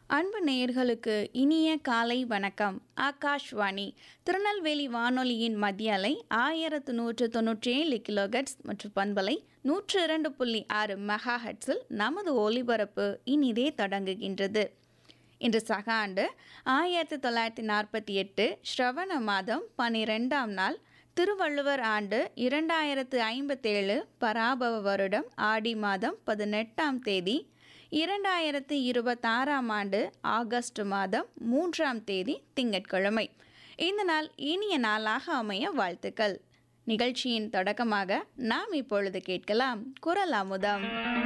அன்பு நேயர்களுக்கு இனிய காலை வணக்கம் ஆகாஷ்வாணி திருநெல்வேலி வானொலியின் மத்திய அலை ஆயிரத்து நூற்று தொன்னூற்றி ஏழு கிலோகட்ஸ் மற்றும் பண்பலை நூற்று இரண்டு புள்ளி ஆறு மெகா ஹெட்ஸில் நமது ஒலிபரப்பு இனிதே தொடங்குகின்றது இன்று சக ஆண்டு ஆயிரத்தி தொள்ளாயிரத்தி நாற்பத்தி எட்டு ஸ்ரவண மாதம் பனிரெண்டாம் நாள் திருவள்ளுவர் ஆண்டு இரண்டாயிரத்து ஐம்பத்தேழு பராபவ வருடம் ஆடி மாதம் பதினெட்டாம் தேதி இரண்டாயிரத்து இருபத்தாறாம் ஆண்டு ஆகஸ்ட் மாதம் மூன்றாம் தேதி திங்கட்கிழமை இந்த நாள் இனிய நாளாக அமைய வாழ்த்துக்கள் நிகழ்ச்சியின் தொடக்கமாக நாம் இப்பொழுது கேட்கலாம் குரல் அமுதம்